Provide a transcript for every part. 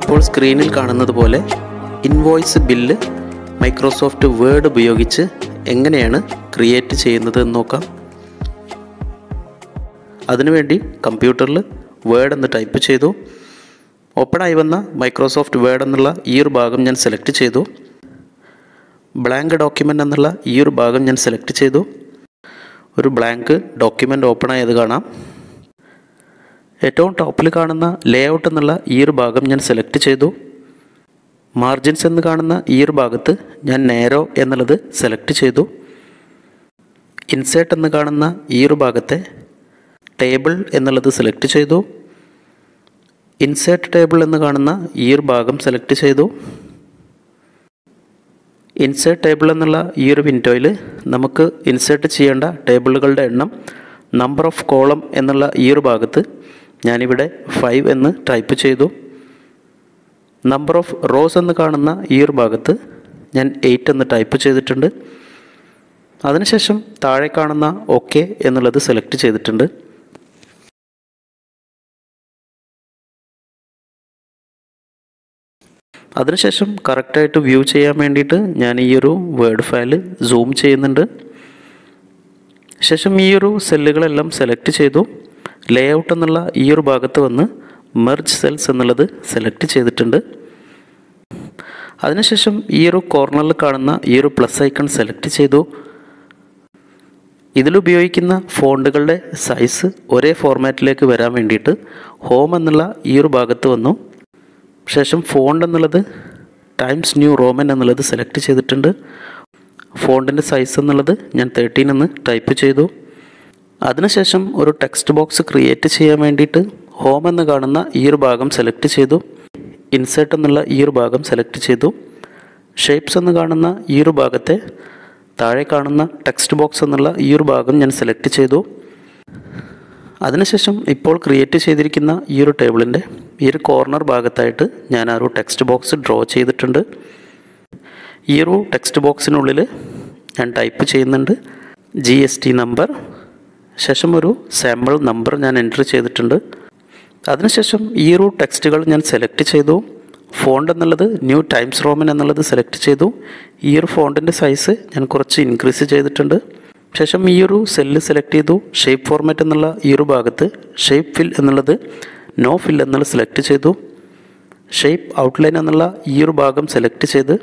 ഇപ്പോൾ സ്ക്രീനിൽ കാണുന്നത് പോലെ ഇൻവോയ്സ് ബില്ല് മൈക്രോസോഫ്റ്റ് വേർഡ് ഉപയോഗിച്ച് എങ്ങനെയാണ് ക്രിയേറ്റ് ചെയ്യുന്നത് എന്ന് നോക്കാം അതിനുവേണ്ടി കമ്പ്യൂട്ടറിൽ വേർഡ് എന്ന് ടൈപ്പ് ചെയ്തു ഓപ്പണായി വന്ന മൈക്രോസോഫ്റ്റ് വേർഡ് എന്നുള്ള ഈ ഒരു ഭാഗം ഞാൻ സെലക്ട് ചെയ്തു ബ്ലാങ്ക് ഡോക്യുമെൻ്റ് എന്നുള്ള ഈ ഒരു ഭാഗം ഞാൻ സെലക്ട് ചെയ്തു ഒരു ബ്ലാങ്ക് ഡോക്യുമെൻ്റ് ഓപ്പൺ ആയത് കാണാം ഏറ്റവും ടോപ്പിൽ കാണുന്ന ലേഔട്ട് എന്നുള്ള ഈ ഒരു ഭാഗം ഞാൻ സെലക്ട് ചെയ്തു മാർജിൻസ് എന്ന് കാണുന്ന ഈ ഒരു ഭാഗത്ത് ഞാൻ നേരോ എന്നുള്ളത് സെലക്ട് ചെയ്തു ഇൻസേർട്ട് എന്ന് കാണുന്ന ഈ ഒരു ഭാഗത്തെ ടേബിൾ എന്നുള്ളത് സെലക്ട് ചെയ്തു ഇൻസേർട്ട് ടേബിൾ എന്ന് കാണുന്ന ഈ ഒരു ഭാഗം സെലക്ട് ചെയ്തു ഇൻസേർട്ട് ടേബിൾ എന്നുള്ള ഈ ഒരു വിൻഡോയിൽ നമുക്ക് ഇൻസേർട്ട് ചെയ്യേണ്ട ടേബിളുകളുടെ എണ്ണം നമ്പർ ഓഫ് കോളം എന്നുള്ള ഈ ഒരു ഭാഗത്ത് ഞാനിവിടെ ഫൈവ് എന്ന് ടൈപ്പ് ചെയ്തു നമ്പർ ഓഫ് റോസ് എന്ന് കാണുന്ന ഈ ഒരു ഭാഗത്ത് ഞാൻ എയ്റ്റ് എന്ന് ടൈപ്പ് ചെയ്തിട്ടുണ്ട് അതിനുശേഷം താഴെ കാണുന്ന ഓക്കെ എന്നുള്ളത് സെലക്ട് ചെയ്തിട്ടുണ്ട് അതിനുശേഷം കറക്റ്റായിട്ട് വ്യൂ ചെയ്യാൻ വേണ്ടിയിട്ട് ഞാൻ ഈ ഒരു വേർഡ് ഫയൽ സൂം ചെയ്യുന്നുണ്ട് ശേഷം ഈ ഒരു സെല്ലുകളെല്ലാം സെലക്ട് ചെയ്തു ലേഔട്ട് എന്നുള്ള ഈ ഒരു ഭാഗത്ത് വന്ന് മെർജ് സെൽസ് എന്നുള്ളത് സെലക്ട് ചെയ്തിട്ടുണ്ട് അതിനുശേഷം ഈ ഒരു കോർണറിൽ കാണുന്ന ഈ ഒരു പ്ലസ് ഐക്കൺ സെലക്ട് ചെയ്തു ഇതിലുപയോഗിക്കുന്ന ഫോണ്ടുകളുടെ സൈസ് ഒരേ ഫോർമാറ്റിലേക്ക് വരാൻ വേണ്ടിയിട്ട് ഹോം എന്നുള്ള ഈ ഒരു ഭാഗത്ത് വന്നു ശേഷം ഫോണ്ട് എന്നുള്ളത് ടൈംസ് ന്യൂ റോമൻ എന്നുള്ളത് സെലക്ട് ചെയ്തിട്ടുണ്ട് ഫോണ്ടിൻ്റെ സൈസ് എന്നുള്ളത് ഞാൻ തേർട്ടീൻ എന്ന് ടൈപ്പ് ചെയ്തു അതിനുശേഷം ഒരു ടെക്സ്റ്റ് ബോക്സ് ക്രിയേറ്റ് ചെയ്യാൻ വേണ്ടിയിട്ട് ഹോം എന്ന് കാണുന്ന ഈ ഒരു ഭാഗം സെലക്ട് ചെയ്തു ഇൻസേർട്ട് എന്നുള്ള ഈ ഒരു ഭാഗം സെലക്ട് ചെയ്തു ഷേപ്സ് എന്ന് കാണുന്ന ഈ ഒരു ഭാഗത്തെ താഴെ കാണുന്ന ടെക്സ്റ്റ് ബോക്സ് എന്നുള്ള ഈ ഒരു ഭാഗം ഞാൻ സെലക്ട് ചെയ്തു അതിനുശേഷം ഇപ്പോൾ ക്രിയേറ്റ് ചെയ്തിരിക്കുന്ന ഈ ഒരു ടേബിളിൻ്റെ ഈ ഒരു കോർണർ ഭാഗത്തായിട്ട് ഞാൻ ആ ഒരു ടെക്സ്റ്റ് ബോക്സ് ഡ്രോ ചെയ്തിട്ടുണ്ട് ഈ ഒരു ടെക്സ്റ്റ് ബോക്സിനുള്ളിൽ ഞാൻ ടൈപ്പ് ചെയ്യുന്നുണ്ട് ജി എസ് ടി നമ്പർ ശേഷം ഒരു സാമ്പിൾ നമ്പർ ഞാൻ എൻറ്റർ ചെയ്തിട്ടുണ്ട് അതിനുശേഷം ഈ ഒരു ടെക്സ്റ്റുകൾ ഞാൻ സെലക്ട് ചെയ്തു ഫോണ്ട് എന്നുള്ളത് ന്യൂ ടൈംസ് റോമൻ എന്നുള്ളത് സെലക്ട് ചെയ്തു ഈ ഒരു ഫോണ്ടിൻ്റെ സൈസ് ഞാൻ കുറച്ച് ഇൻക്രീസ് ചെയ്തിട്ടുണ്ട് ശേഷം ഈ ഒരു സെല്ല് സെലക്ട് ചെയ്തു ഷേപ്പ് ഫോർമാറ്റ് എന്നുള്ള ഈ ഒരു ഭാഗത്ത് ഷേപ്പ് ഫിൽ എന്നുള്ളത് നോ ഫിൽ എന്നുള്ളത് സെലക്ട് ചെയ്തു ഷേപ്പ് ഔട്ട്ലൈൻ എന്നുള്ള ഈ ഒരു ഭാഗം സെലക്ട് ചെയ്ത്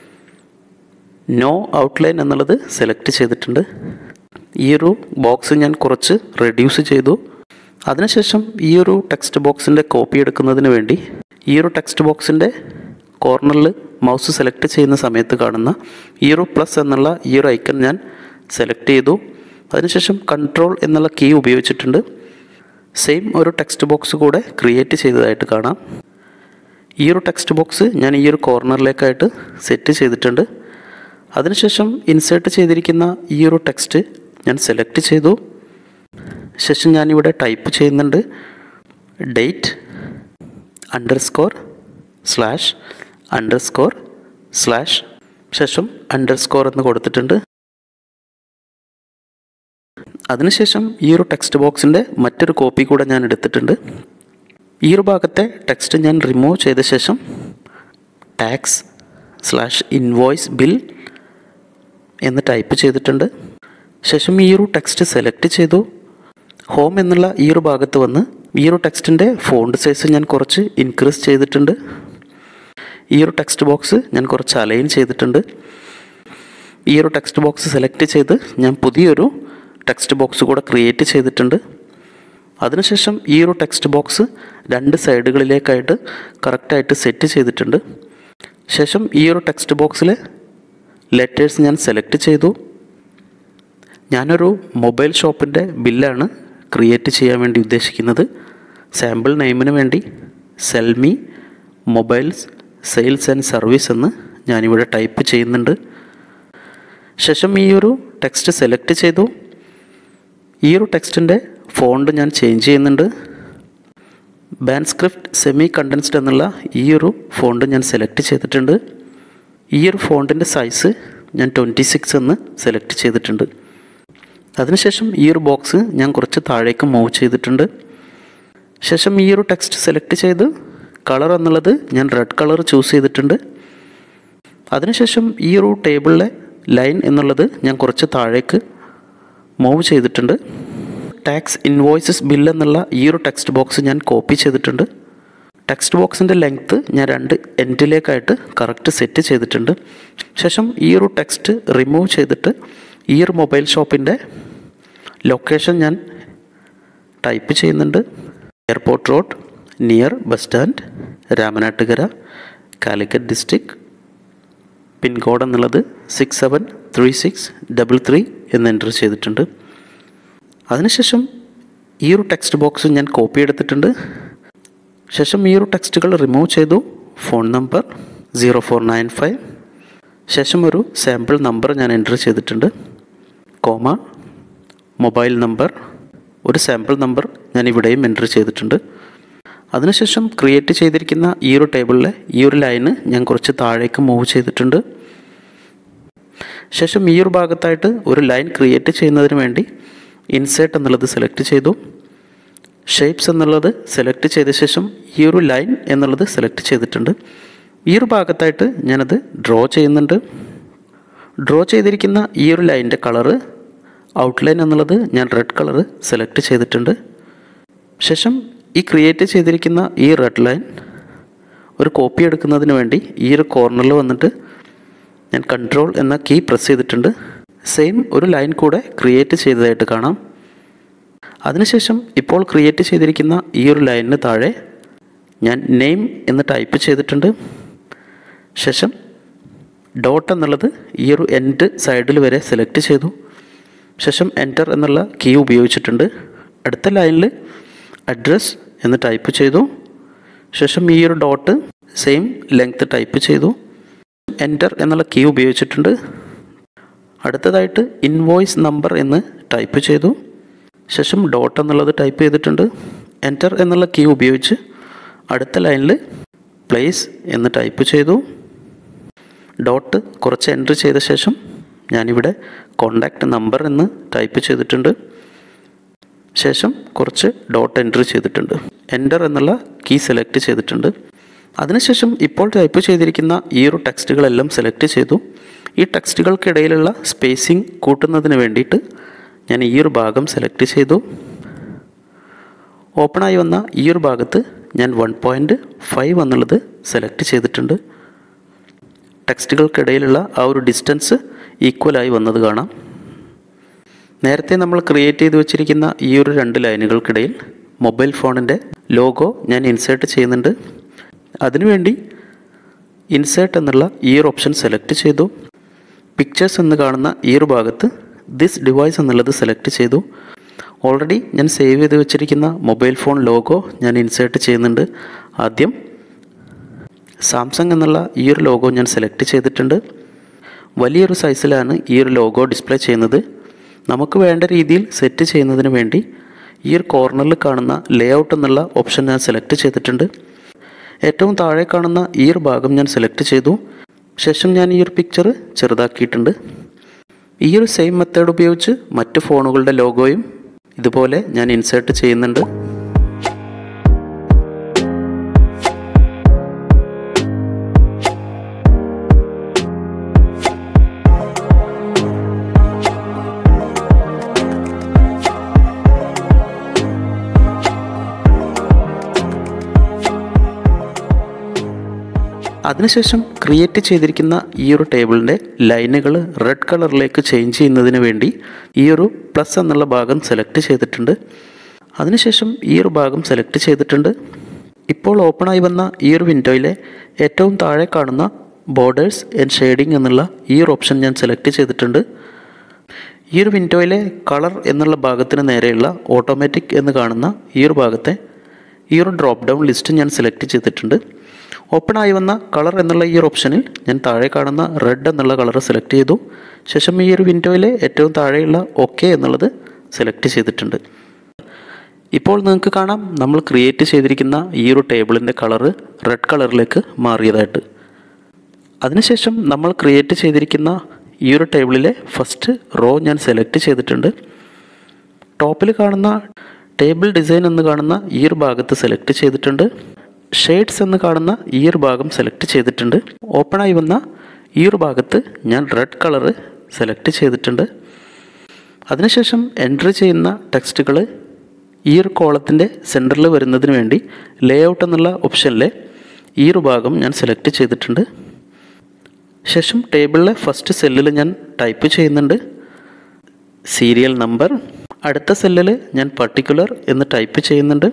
നോ ഔട്ട്ലൈൻ എന്നുള്ളത് സെലക്ട് ചെയ്തിട്ടുണ്ട് ഈ ഒരു ബോക്സ് ഞാൻ കുറച്ച് റെഡ്യൂസ് ചെയ്തു അതിനുശേഷം ഈ ഒരു ടെക്സ്റ്റ് ബോക്സിൻ്റെ കോപ്പി എടുക്കുന്നതിന് വേണ്ടി ഈ ഒരു ടെക്സ്റ്റ് ബോക്സിൻ്റെ കോർണറിൽ മൗസ് സെലക്ട് ചെയ്യുന്ന സമയത്ത് കാണുന്ന ഈ ഒരു പ്ലസ് എന്നുള്ള ഈ ഒരു ഐക്കൺ ഞാൻ സെലക്ട് ചെയ്തു അതിനുശേഷം കൺട്രോൾ എന്നുള്ള കീ ഉപയോഗിച്ചിട്ടുണ്ട് സെയിം ഒരു ടെക്സ്റ്റ് ബോക്സ് കൂടെ ക്രിയേറ്റ് ചെയ്തതായിട്ട് കാണാം ഈ ഒരു ടെക്സ്റ്റ് ബോക്സ് ഞാൻ ഈ ഒരു കോർണറിലേക്കായിട്ട് സെറ്റ് ചെയ്തിട്ടുണ്ട് അതിനുശേഷം ഇൻസേർട്ട് ചെയ്തിരിക്കുന്ന ഈ ഒരു ടെക്സ്റ്റ് ഞാൻ സെലക്ട് ചെയ്തു ശേഷം ഞാനിവിടെ ടൈപ്പ് ചെയ്യുന്നുണ്ട് date underscore slash underscore slash ശേഷം അണ്ടർസ്കോർ എന്ന് കൊടുത്തിട്ടുണ്ട് അതിനുശേഷം ഈ ഒരു ടെക്സ്റ്റ് ബോക്സിൻ്റെ മറ്റൊരു കോപ്പി കൂടെ ഞാൻ എടുത്തിട്ടുണ്ട് ഈ ഒരു ഭാഗത്തെ ടെക്സ്റ്റ് ഞാൻ റിമൂവ് ചെയ്ത ശേഷം ടാക്സ് സ്ലാഷ് ഇൻവോയ്സ് ബിൽ എന്ന് ടൈപ്പ് ചെയ്തിട്ടുണ്ട് ശേഷം ഈ ഒരു ടെക്സ്റ്റ് സെലക്ട് ചെയ്തു ഹോം എന്നുള്ള ഈ ഒരു ഭാഗത്ത് വന്ന് ഈ ഒരു ടെക്സ്റ്റിൻ്റെ ഫോണ്ട് സൈസ് ഞാൻ കുറച്ച് ഇൻക്രീസ് ചെയ്തിട്ടുണ്ട് ഈ ഒരു ടെക്സ്റ്റ് ബോക്സ് ഞാൻ കുറച്ച് അലൈൻ ചെയ്തിട്ടുണ്ട് ഈ ഒരു ടെക്സ്റ്റ് ബോക്സ് സെലക്ട് ചെയ്ത് ഞാൻ പുതിയൊരു ടെക്സ്റ്റ് ബോക്സ് കൂടെ ക്രിയേറ്റ് ചെയ്തിട്ടുണ്ട് അതിനുശേഷം ഈ ഒരു ടെക്സ്റ്റ് ബോക്സ് രണ്ട് സൈഡുകളിലേക്കായിട്ട് കറക്റ്റായിട്ട് സെറ്റ് ചെയ്തിട്ടുണ്ട് ശേഷം ഈ ഒരു ടെക്സ്റ്റ് ബോക്സിലെ ലെറ്റേഴ്സ് ഞാൻ സെലക്ട് ചെയ്തു ഞാനൊരു മൊബൈൽ ഷോപ്പിൻ്റെ ബില്ലാണ് ക്രിയേറ്റ് ചെയ്യാൻ വേണ്ടി ഉദ്ദേശിക്കുന്നത് സാമ്പിൾ നെയിമിന് വേണ്ടി സെൽമി മൊബൈൽസ് സെയിൽസ് ആൻഡ് സർവീസ് എന്ന് ഞാനിവിടെ ടൈപ്പ് ചെയ്യുന്നുണ്ട് ശേഷം ഈ ഒരു ടെക്സ്റ്റ് സെലക്ട് ചെയ്തു ഈ ഒരു ടെക്സ്റ്റിൻ്റെ ഫോണ്ട് ഞാൻ ചേഞ്ച് ചെയ്യുന്നുണ്ട് ബാൻസ്ക്രിപ്റ്റ് സെമി കണ്ടൻസ്ഡ് എന്നുള്ള ഈ ഒരു ഫോണ്ട് ഞാൻ സെലക്ട് ചെയ്തിട്ടുണ്ട് ഈ ഒരു ഫോണ്ടിൻ്റെ സൈസ് ഞാൻ ട്വൻറ്റി സിക്സ് എന്ന് സെലക്ട് ചെയ്തിട്ടുണ്ട് അതിനുശേഷം ഈ ഒരു ബോക്സ് ഞാൻ കുറച്ച് താഴേക്ക് മൂവ് ചെയ്തിട്ടുണ്ട് ശേഷം ഈ ഒരു ടെക്സ്റ്റ് സെലക്ട് ചെയ്ത് കളർ എന്നുള്ളത് ഞാൻ റെഡ് കളർ ചൂസ് ചെയ്തിട്ടുണ്ട് അതിനുശേഷം ഈ ഒരു ടേബിളിലെ ലൈൻ എന്നുള്ളത് ഞാൻ കുറച്ച് താഴേക്ക് മൂവ് ചെയ്തിട്ടുണ്ട് ടാക്സ് ഇൻവോയ്സസ് ബിൽ എന്നുള്ള ഈ ഒരു ടെക്സ്റ്റ് ബോക്സ് ഞാൻ കോപ്പി ചെയ്തിട്ടുണ്ട് ടെക്സ്റ്റ് ബോക്സിൻ്റെ ലെങ്ത്ത് ഞാൻ രണ്ട് എൻഡിലേക്കായിട്ട് കറക്റ്റ് സെറ്റ് ചെയ്തിട്ടുണ്ട് ശേഷം ഈ ഒരു ടെക്സ്റ്റ് റിമൂവ് ചെയ്തിട്ട് ഈ ഒരു മൊബൈൽ ഷോപ്പിൻ്റെ ലൊക്കേഷൻ ഞാൻ ടൈപ്പ് ചെയ്യുന്നുണ്ട് airport road near bus stand Ramanattukara Calicut district pin code എന്നുള്ളത് six seven three six double three എന്ന് എൻ്റർ ചെയ്തിട്ടുണ്ട് അതിനുശേഷം ഈ ഒരു ടെക്സ്റ്റ് ബോക്സ് ഞാൻ കോപ്പി എടുത്തിട്ടുണ്ട് ശേഷം ഈ ഒരു ടെക്സ്റ്റുകൾ റിമൂവ് ചെയ്തു phone number zero four nine five ശേഷം ഒരു സാമ്പിൾ നമ്പർ ഞാൻ എൻ്റർ ചെയ്തിട്ടുണ്ട് കോമ മൊബൈൽ നമ്പർ ഒരു സാമ്പിൾ നമ്പർ ഞാൻ ഇവിടെയും എൻ്റർ ചെയ്തിട്ടുണ്ട് അതിനുശേഷം ക്രിയേറ്റ് ചെയ്തിരിക്കുന്ന ഈ ഒരു ടേബിളിലെ ഈ ഒരു ലൈന് ഞാൻ കുറച്ച് താഴേക്ക് മൂവ് ചെയ്തിട്ടുണ്ട് ശേഷം ഈ ഒരു ഭാഗത്തായിട്ട് ഒരു ലൈൻ ക്രിയേറ്റ് ചെയ്യുന്നതിന് വേണ്ടി ഇൻസേർട്ട് എന്നുള്ളത് സെലക്ട് ചെയ്തു ഷേപ്സ് എന്നുള്ളത് സെലക്ട് ചെയ്ത ശേഷം ഈ ഒരു ലൈൻ എന്നുള്ളത് സെലക്ട് ചെയ്തിട്ടുണ്ട് ഈ ഒരു ഭാഗത്തായിട്ട് ഞാനത് ഡ്രോ ചെയ്യുന്നുണ്ട് ഡ്രോ ചെയ്തിരിക്കുന്ന ഈ ഒരു ലൈനിൻ്റെ കളറ് ഔട്ട്ലൈൻ എന്നുള്ളത് ഞാൻ റെഡ് കളറ് സെലക്ട് ചെയ്തിട്ടുണ്ട് ശേഷം ഈ ക്രിയേറ്റ് ചെയ്തിരിക്കുന്ന ഈ റെഡ് ലൈൻ ഒരു കോപ്പി എടുക്കുന്നതിന് വേണ്ടി ഈ ഒരു കോർണറിൽ വന്നിട്ട് ഞാൻ കൺട്രോൾ എന്ന കീ പ്രസ് ചെയ്തിട്ടുണ്ട് സെയിം ഒരു ലൈൻ കൂടെ ക്രിയേറ്റ് ചെയ്തതായിട്ട് കാണാം അതിനുശേഷം ഇപ്പോൾ ക്രിയേറ്റ് ചെയ്തിരിക്കുന്ന ഈ ഒരു ലൈനിന് താഴെ ഞാൻ നെയിം എന്ന് ടൈപ്പ് ചെയ്തിട്ടുണ്ട് ശേഷം ഡോട്ട് എന്നുള്ളത് ഈ ഒരു എൻഡ് സൈഡിൽ വരെ സെലക്ട് ചെയ്തു ശേഷം എൻറ്റർ എന്നുള്ള കീ ഉപയോഗിച്ചിട്ടുണ്ട് അടുത്ത ലൈനിൽ അഡ്രസ് എന്ന് ടൈപ്പ് ചെയ്തു ശേഷം ഈ ഒരു ഡോട്ട് സെയിം ലെങ്ത് ടൈപ്പ് ചെയ്തു എൻറ്റർ എന്നുള്ള കീ ഉപയോഗിച്ചിട്ടുണ്ട് അടുത്തതായിട്ട് ഇൻവോയ്സ് നമ്പർ എന്ന് ടൈപ്പ് ചെയ്തു ശേഷം ഡോട്ട് എന്നുള്ളത് ടൈപ്പ് ചെയ്തിട്ടുണ്ട് എൻറ്റർ എന്നുള്ള കീ ഉപയോഗിച്ച് അടുത്ത ലൈനിൽ പ്ലേസ് എന്ന് ടൈപ്പ് ചെയ്തു ഡോട്ട് കുറച്ച് എൻട്രി ചെയ്ത ശേഷം ഞാനിവിടെ കോണ്ടാക്റ്റ് നമ്പർ എന്ന് ടൈപ്പ് ചെയ്തിട്ടുണ്ട് ശേഷം കുറച്ച് ഡോട്ട് എൻട്രി ചെയ്തിട്ടുണ്ട് എൻ്റർ എന്നുള്ള കീ സെലക്ട് ചെയ്തിട്ടുണ്ട് അതിനുശേഷം ഇപ്പോൾ ടൈപ്പ് ചെയ്തിരിക്കുന്ന ഈ ഒരു ടെക്സ്റ്റുകളെല്ലാം സെലക്ട് ചെയ്തു ഈ ടെക്സ്റ്റുകൾക്കിടയിലുള്ള സ്പേസിംഗ് കൂട്ടുന്നതിന് വേണ്ടിയിട്ട് ഞാൻ ഈ ഒരു ഭാഗം സെലക്ട് ചെയ്തു ഓപ്പണായി വന്ന ഈ ഒരു ഭാഗത്ത് ഞാൻ വൺ പോയിൻറ്റ് ഫൈവ് എന്നുള്ളത് സെലക്ട് ചെയ്തിട്ടുണ്ട് ടെക്സ്റ്റുകൾക്കിടയിലുള്ള ആ ഒരു ഡിസ്റ്റൻസ് ഈക്വലായി വന്നത് കാണാം നേരത്തെ നമ്മൾ ക്രിയേറ്റ് ചെയ്ത് വെച്ചിരിക്കുന്ന ഈ ഒരു രണ്ട് ലൈനുകൾക്കിടയിൽ മൊബൈൽ ഫോണിൻ്റെ ലോഗോ ഞാൻ ഇൻസേർട്ട് ചെയ്യുന്നുണ്ട് അതിനുവേണ്ടി ഇൻസേർട്ട് എന്നുള്ള ഈ ഒരു ഓപ്ഷൻ സെലക്ട് ചെയ്തു പിക്ചേഴ്സ് എന്ന് കാണുന്ന ഈ ഒരു ഭാഗത്ത് ദിസ് ഡിവൈസ് എന്നുള്ളത് സെലക്ട് ചെയ്തു ഓൾറെഡി ഞാൻ സേവ് ചെയ്ത് വെച്ചിരിക്കുന്ന മൊബൈൽ ഫോൺ ലോഗോ ഞാൻ ഇൻസേർട്ട് ചെയ്യുന്നുണ്ട് ആദ്യം സാംസങ് എന്നുള്ള ഈ ഒരു ലോഗോ ഞാൻ സെലക്ട് ചെയ്തിട്ടുണ്ട് വലിയൊരു സൈസിലാണ് ഈ ഒരു ലോഗോ ഡിസ്പ്ലേ ചെയ്യുന്നത് നമുക്ക് വേണ്ട രീതിയിൽ സെറ്റ് ചെയ്യുന്നതിന് വേണ്ടി ഈ ഒരു കോർണറിൽ കാണുന്ന ലേ ഔട്ട് എന്നുള്ള ഓപ്ഷൻ ഞാൻ സെലക്ട് ചെയ്തിട്ടുണ്ട് ഏറ്റവും താഴെ കാണുന്ന ഈ ഒരു ഭാഗം ഞാൻ സെലക്ട് ചെയ്തു ശേഷം ഞാൻ ഈ ഒരു പിക്ചർ ചെറുതാക്കിയിട്ടുണ്ട് ഈ ഒരു സെയിം മെത്തേഡ് ഉപയോഗിച്ച് മറ്റ് ഫോണുകളുടെ ലോഗോയും ഇതുപോലെ ഞാൻ ഇൻസേർട്ട് ചെയ്യുന്നുണ്ട് അതിനുശേഷം ക്രിയേറ്റ് ചെയ്തിരിക്കുന്ന ഈ ഒരു ടേബിളിൻ്റെ ലൈനുകൾ റെഡ് കളറിലേക്ക് ചേഞ്ച് ചെയ്യുന്നതിന് വേണ്ടി ഈ ഒരു പ്ലസ് എന്നുള്ള ഭാഗം സെലക്ട് ചെയ്തിട്ടുണ്ട് അതിനുശേഷം ഈ ഒരു ഭാഗം സെലക്ട് ചെയ്തിട്ടുണ്ട് ഇപ്പോൾ ഓപ്പണായി വന്ന ഈ ഒരു വിൻഡോയിലെ ഏറ്റവും താഴെ കാണുന്ന ബോർഡേഴ്സ് ആൻഡ് ഷെയ്ഡിംഗ് എന്നുള്ള ഈ ഒരു ഓപ്ഷൻ ഞാൻ സെലക്ട് ചെയ്തിട്ടുണ്ട് ഈ ഒരു വിൻഡോയിലെ കളർ എന്നുള്ള ഭാഗത്തിന് നേരെയുള്ള ഓട്ടോമാറ്റിക് എന്ന് കാണുന്ന ഈ ഒരു ഭാഗത്തെ ഈ ഒരു ഡ്രോപ്പ് ഡൗൺ ലിസ്റ്റ് ഞാൻ സെലക്ട് ചെയ്തിട്ടുണ്ട് ഓപ്പൺ ആയി വന്ന കളർ എന്നുള്ള ഈ ഒരു ഓപ്ഷനിൽ ഞാൻ താഴെ കാണുന്ന റെഡ് എന്നുള്ള കളർ സെലക്ട് ചെയ്തു ശേഷം ഈ ഒരു വിൻഡോയിലെ ഏറ്റവും താഴെയുള്ള ഓക്കെ എന്നുള്ളത് സെലക്ട് ചെയ്തിട്ടുണ്ട് ഇപ്പോൾ നിങ്ങൾക്ക് കാണാം നമ്മൾ ക്രിയേറ്റ് ചെയ്തിരിക്കുന്ന ഈ ഒരു ടേബിളിൻ്റെ കളറ് റെഡ് കളറിലേക്ക് മാറിയതായിട്ട് അതിനുശേഷം നമ്മൾ ക്രിയേറ്റ് ചെയ്തിരിക്കുന്ന ഈ ഒരു ടേബിളിലെ ഫസ്റ്റ് റോ ഞാൻ സെലക്ട് ചെയ്തിട്ടുണ്ട് ടോപ്പിൽ കാണുന്ന ടേബിൾ ഡിസൈൻ എന്ന് കാണുന്ന ഈ ഒരു ഭാഗത്ത് സെലക്ട് ചെയ്തിട്ടുണ്ട് ഷെയ്ഡ്സ് എന്ന് കാണുന്ന ഈ ഒരു ഭാഗം സെലക്ട് ചെയ്തിട്ടുണ്ട് ഓപ്പണായി വന്ന ഈ ഒരു ഭാഗത്ത് ഞാൻ റെഡ് കളറ് സെലക്ട് ചെയ്തിട്ടുണ്ട് അതിനുശേഷം എൻട്രി ചെയ്യുന്ന ടെക്സ്റ്റുകൾ ഈ ഒരു കോളത്തിൻ്റെ സെൻറ്ററിൽ വരുന്നതിന് വേണ്ടി ലേഔട്ട് എന്നുള്ള ഓപ്ഷനിലെ ഈ ഒരു ഭാഗം ഞാൻ സെലക്ട് ചെയ്തിട്ടുണ്ട് ശേഷം ടേബിളിലെ ഫസ്റ്റ് സെല്ലിൽ ഞാൻ ടൈപ്പ് ചെയ്യുന്നുണ്ട് സീരിയൽ നമ്പർ അടുത്ത സെല്ലിൽ ഞാൻ പർട്ടിക്കുലർ എന്ന് ടൈപ്പ് ചെയ്യുന്നുണ്ട്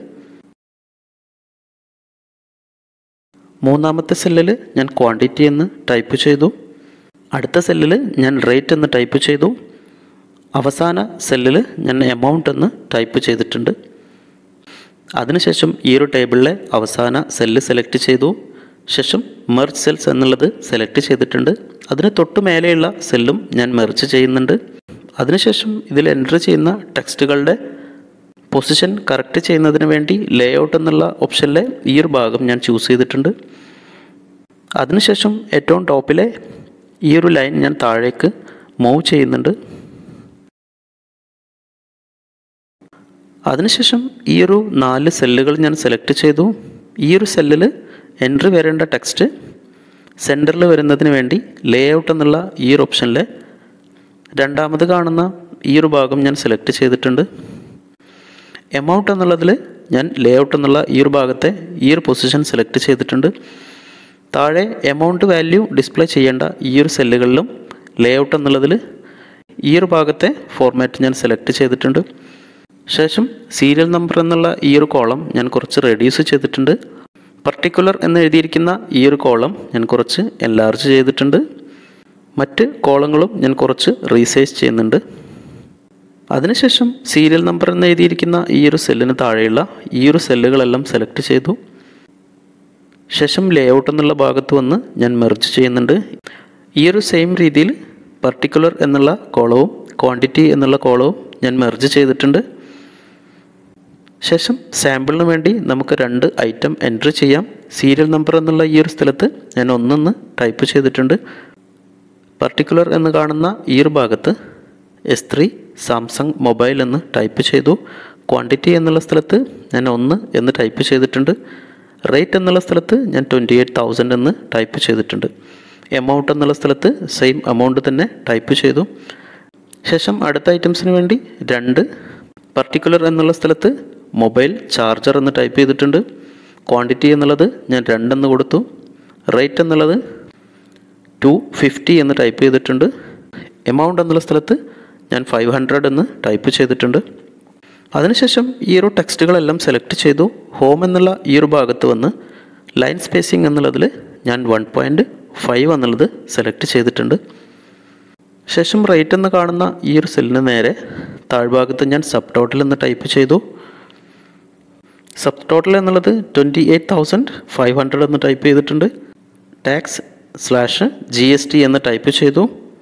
മൂന്നാമത്തെ സെല്ലിൽ ഞാൻ ക്വാണ്ടിറ്റി എന്ന് ടൈപ്പ് ചെയ്തു അടുത്ത സെല്ലിൽ ഞാൻ റേറ്റ് എന്ന് ടൈപ്പ് ചെയ്തു അവസാന സെല്ലിൽ ഞാൻ എമൗണ്ട് എന്ന് ടൈപ്പ് ചെയ്തിട്ടുണ്ട് അതിനുശേഷം ഈ ഒരു ടേബിളിലെ അവസാന സെല്ല് സെലക്ട് ചെയ്തു ശേഷം മെർജ് സെൽസ് എന്നുള്ളത് സെലക്ട് ചെയ്തിട്ടുണ്ട് അതിന് തൊട്ട് മേലെയുള്ള സെല്ലും ഞാൻ മെർജ് ചെയ്യുന്നുണ്ട് അതിനുശേഷം ഇതിൽ എൻ്റർ ചെയ്യുന്ന ടെക്സ്റ്റുകളുടെ പൊസിഷൻ കറക്റ്റ് ചെയ്യുന്നതിന് വേണ്ടി ലേഔട്ട് എന്നുള്ള ഓപ്ഷനിലെ ഈ ഒരു ഭാഗം ഞാൻ ചൂസ് ചെയ്തിട്ടുണ്ട് അതിനുശേഷം ഏറ്റവും ടോപ്പിലെ ഈ ഒരു ലൈൻ ഞാൻ താഴേക്ക് മൂവ് ചെയ്യുന്നുണ്ട് അതിനുശേഷം ഈ ഒരു നാല് സെല്ലുകൾ ഞാൻ സെലക്ട് ചെയ്തു ഈ ഒരു സെല്ലിൽ എൻട്രി വരേണ്ട ടെക്സ്റ്റ് സെൻറ്ററിൽ വരുന്നതിന് വേണ്ടി ലേഔട്ട് എന്നുള്ള ഈ ഒരു ഓപ്ഷനിലെ രണ്ടാമത് കാണുന്ന ഈ ഒരു ഭാഗം ഞാൻ സെലക്ട് ചെയ്തിട്ടുണ്ട് എമൗണ്ട് എന്നുള്ളതിൽ ഞാൻ ലേഔട്ട് എന്നുള്ള ഈ ഒരു ഭാഗത്തെ ഈ ഒരു പൊസിഷൻ സെലക്ട് ചെയ്തിട്ടുണ്ട് താഴെ എമൗണ്ട് വാല്യൂ ഡിസ്പ്ലേ ചെയ്യേണ്ട ഈ ഒരു സെല്ലുകളിലും ലേഔട്ട് എന്നുള്ളതിൽ ഈ ഒരു ഭാഗത്തെ ഫോർമാറ്റ് ഞാൻ സെലക്ട് ചെയ്തിട്ടുണ്ട് ശേഷം സീരിയൽ നമ്പർ എന്നുള്ള ഈ ഒരു കോളം ഞാൻ കുറച്ച് റെഡ്യൂസ് ചെയ്തിട്ടുണ്ട് പർട്ടിക്കുലർ എന്ന് എഴുതിയിരിക്കുന്ന ഈ ഒരു കോളം ഞാൻ കുറച്ച് എൻലാർജ് ചെയ്തിട്ടുണ്ട് മറ്റ് കോളങ്ങളും ഞാൻ കുറച്ച് റീസൈസ് ചെയ്യുന്നുണ്ട് അതിനുശേഷം സീരിയൽ നമ്പർ എന്ന് എഴുതിയിരിക്കുന്ന ഈ ഒരു സെല്ലിന് താഴെയുള്ള ഈ ഒരു സെല്ലുകളെല്ലാം സെലക്ട് ചെയ്തു ശേഷം ലേഔട്ട് എന്നുള്ള ഭാഗത്ത് വന്ന് ഞാൻ മെർജ് ചെയ്യുന്നുണ്ട് ഈ ഒരു സെയിം രീതിയിൽ പർട്ടിക്കുലർ എന്നുള്ള കോളവും ക്വാണ്ടിറ്റി എന്നുള്ള കോളവും ഞാൻ മെർജ് ചെയ്തിട്ടുണ്ട് ശേഷം സാമ്പിളിന് വേണ്ടി നമുക്ക് രണ്ട് ഐറ്റം എൻട്രി ചെയ്യാം സീരിയൽ നമ്പർ എന്നുള്ള ഈ ഒരു സ്ഥലത്ത് ഞാൻ ഒന്നൊന്ന് ടൈപ്പ് ചെയ്തിട്ടുണ്ട് പർട്ടിക്കുലർ എന്ന് കാണുന്ന ഈ ഒരു ഭാഗത്ത് എസ് ത്രീ സാംസങ് മൊബൈൽ എന്ന് ടൈപ്പ് ചെയ്തു ക്വാണ്ടിറ്റി എന്നുള്ള സ്ഥലത്ത് ഞാൻ ഒന്ന് എന്ന് ടൈപ്പ് ചെയ്തിട്ടുണ്ട് റേറ്റ് എന്നുള്ള സ്ഥലത്ത് ഞാൻ ട്വൻറ്റി എയ്റ്റ് തൗസൻഡ് എന്ന് ടൈപ്പ് ചെയ്തിട്ടുണ്ട് എമൗണ്ട് എന്നുള്ള സ്ഥലത്ത് സെയിം എമൗണ്ട് തന്നെ ടൈപ്പ് ചെയ്തു ശേഷം അടുത്ത ഐറ്റംസിന് വേണ്ടി രണ്ട് പർട്ടിക്കുലർ എന്നുള്ള സ്ഥലത്ത് മൊബൈൽ ചാർജർ എന്ന് ടൈപ്പ് ചെയ്തിട്ടുണ്ട് ക്വാണ്ടിറ്റി എന്നുള്ളത് ഞാൻ രണ്ടെന്ന് കൊടുത്തു റേറ്റ് എന്നുള്ളത് ടു ഫിഫ്റ്റി എന്ന് ടൈപ്പ് ചെയ്തിട്ടുണ്ട് എമൗണ്ട് എന്നുള്ള സ്ഥലത്ത് ഞാൻ ഫൈവ് ഹൺഡ്രഡ് എന്ന് ടൈപ്പ് ചെയ്തിട്ടുണ്ട് അതിനുശേഷം ഈ ഒരു ടെക്സ്റ്റുകളെല്ലാം സെലക്ട് ചെയ്തു ഹോം എന്നുള്ള ഈ ഒരു ഭാഗത്ത് വന്ന് ലൈൻ സ്പേസിംഗ് എന്നുള്ളതിൽ ഞാൻ വൺ പോയിൻറ്റ് ഫൈവ് എന്നുള്ളത് സെലക്ട് ചെയ്തിട്ടുണ്ട് ശേഷം റേറ്റ് എന്ന് കാണുന്ന ഈ ഒരു സെല്ലിന് നേരെ താഴ്ഭാഗത്ത് ഞാൻ സബ് ടോട്ടൽ എന്ന് ടൈപ്പ് ചെയ്തു സബ് ടോട്ടൽ എന്നുള്ളത് twenty eight thousand five hundred എന്ന് ടൈപ്പ് ചെയ്തിട്ടുണ്ട് tax slash G S T എന്ന് ടൈപ്പ് ചെയ്തു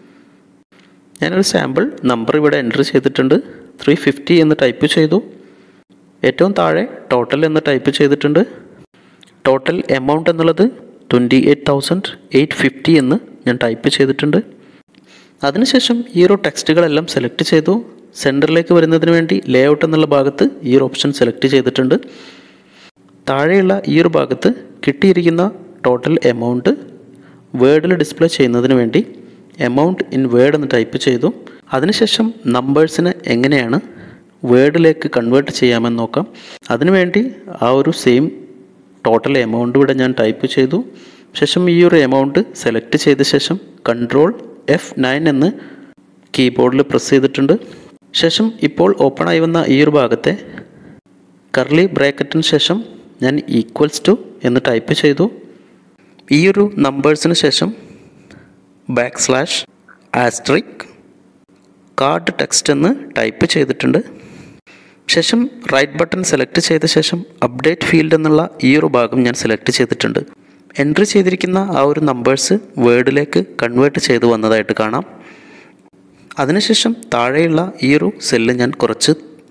ഞാനൊരു സാമ്പിൾ നമ്പർ ഇവിടെ എൻറ്റർ ചെയ്തിട്ടുണ്ട് ത്രീ ഫിഫ്റ്റി എന്ന് ടൈപ്പ് ചെയ്തു ഏറ്റവും താഴെ ടോട്ടൽ എന്ന് ടൈപ്പ് ചെയ്തിട്ടുണ്ട് ടോട്ടൽ എമൗണ്ട് എന്നുള്ളത് twenty eight thousand eight fifty എന്ന് ഞാൻ ടൈപ്പ് ചെയ്തിട്ടുണ്ട് അതിനുശേഷം ഈ ഒരു ടെക്സ്റ്റുകളെല്ലാം സെലക്ട് ചെയ്തു സെൻറ്ററിലേക്ക് വരുന്നതിന് വേണ്ടി ലേഔട്ട് എന്നുള്ള ഭാഗത്ത് ഈ ഒരു ഓപ്ഷൻ സെലക്ട് ചെയ്തിട്ടുണ്ട് താഴെയുള്ള ഈ ഒരു ഭാഗത്ത് കിട്ടിയിരിക്കുന്ന ടോട്ടൽ എമൗണ്ട് വേർഡിൽ ഡിസ്പ്ലേ ചെയ്യുന്നതിന് വേണ്ടി എമൗണ്ട് ഇൻ വേർഡ് എന്ന് ടൈപ്പ് ചെയ്തു അതിനുശേഷം നമ്പേഴ്സിനെ എങ്ങനെയാണ് വേർഡിലേക്ക് കൺവേർട്ട് ചെയ്യാമെന്ന് നോക്കാം അതിനുവേണ്ടി ആ ഒരു സെയിം ടോട്ടൽ എമൗണ്ട് ഇവിടെ ഞാൻ ടൈപ്പ് ചെയ്തു ശേഷം ഈ ഒരു എമൗണ്ട് സെലക്ട് ചെയ്ത ശേഷം കൺട്രോൾ എഫ് നയൻ എന്ന് കീബോർഡിൽ പ്രസ് ചെയ്തിട്ടുണ്ട് ശേഷം ഇപ്പോൾ ഓപ്പൺ ആയി വന്ന ഈ ഒരു ഭാഗത്തെ കർലി ബ്രാക്കറ്റിന് ശേഷം ഞാൻ ഈക്വൽസ് ടു എന്ന് ടൈപ്പ് ചെയ്തു ഈ ഒരു നമ്പേഴ്സിന് ശേഷം back slash asterisk card text എന്ന് ടൈപ്പ് ചെയ്തിട്ടുണ്ട് ശേഷം റൈറ്റ് ബട്ടൺ സെലക്ട് ചെയ്ത ശേഷം അപ്ഡേറ്റ് ഫീൽഡ് എന്നുള്ള ഈ ഒരു ഭാഗം ഞാൻ സെലക്ട് ചെയ്തിട്ടുണ്ട് എൻട്രി ചെയ്തിരിക്കുന്ന ആ ഒരു നമ്പേഴ്സ് വേർഡിലേക്ക് കൺവേർട്ട് ചെയ്ത് വന്നതായിട്ട് കാണാം അതിനുശേഷം താഴെയുള്ള ഈ ഒരു സെല്ല് ഞാൻ കുറച്ച്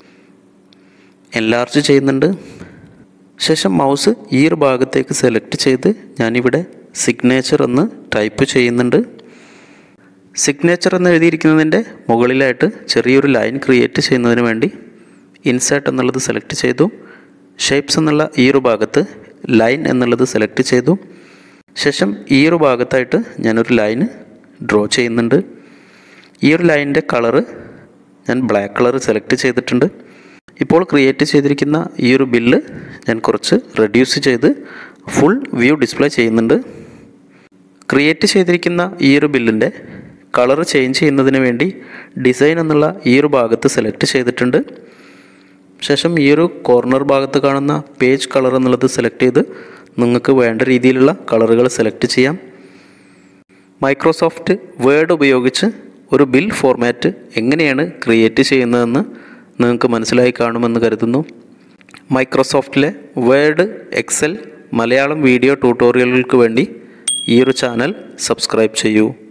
എൻലാർജ് ചെയ്യുന്നുണ്ട് ശേഷം മൗസ് ഈ ഒരു ഭാഗത്തേക്ക് സെലക്ട് ചെയ്ത് ഞാനിവിടെ സിഗ്നേച്ചർ എന്ന് ടൈപ്പ് ചെയ്യുന്നുണ്ട് സിഗ്നേച്ചർ എന്ന് എഴുതിയിരിക്കുന്നതിൻ്റെ മുകളിലായിട്ട് ചെറിയൊരു ലൈൻ ക്രിയേറ്റ് ചെയ്യുന്നതിന് വേണ്ടി ഇൻസേർട്ട് എന്നുള്ളത് സെലക്ട് ചെയ്തു ഷേപ്സ് എന്നുള്ള ഈ ഒരു ഭാഗത്ത് ലൈൻ എന്നുള്ളത് സെലക്ട് ചെയ്തു ശേഷം ഈ ഒരു ഭാഗത്തായിട്ട് ഞാനൊരു ലൈന് ഡ്രോ ചെയ്യുന്നുണ്ട് ഈ ഒരു ലൈനിൻ്റെ കളറ് ഞാൻ ബ്ലാക്ക് കളർ സെലക്ട് ചെയ്തിട്ടുണ്ട് ഇപ്പോൾ ക്രിയേറ്റ് ചെയ്തിരിക്കുന്ന ഈ ഒരു ബില്ല് ഞാൻ കുറച്ച് റെഡ്യൂസ് ചെയ്ത് ഫുൾ വ്യൂ ഡിസ്പ്ലേ ചെയ്യുന്നുണ്ട് ക്രിയേറ്റ് ചെയ്തിരിക്കുന്ന ഈ ഒരു ബില്ലിൻ്റെ കളർ ചേഞ്ച് ചെയ്യുന്നതിന് വേണ്ടി ഡിസൈൻ എന്നുള്ള ഈ ഒരു ഭാഗത്ത് സെലക്ട് ചെയ്തിട്ടുണ്ട് ശേഷം ഈ ഒരു കോർണർ ഭാഗത്ത് കാണുന്ന പേജ് കളർ എന്നുള്ളത് സെലക്ട് ചെയ്ത് നിങ്ങൾക്ക് വേണ്ട രീതിയിലുള്ള കളറുകൾ സെലക്ട് ചെയ്യാം മൈക്രോസോഫ്റ്റ് വേർഡ് ഉപയോഗിച്ച് ഒരു ബിൽ ഫോർമാറ്റ് എങ്ങനെയാണ് ക്രിയേറ്റ് ചെയ്യുന്നതെന്ന് നിങ്ങൾക്ക് മനസ്സിലായി കാണുമെന്ന് കരുതുന്നു മൈക്രോസോഫ്റ്റിലെ വേർഡ് എക്സൽ മലയാളം വീഡിയോ ട്യൂട്ടോറിയലുകൾക്ക് വേണ്ടി ഈ ഒരു ചാനൽ സബ്സ്ക്രൈബ് ചെയ്യൂ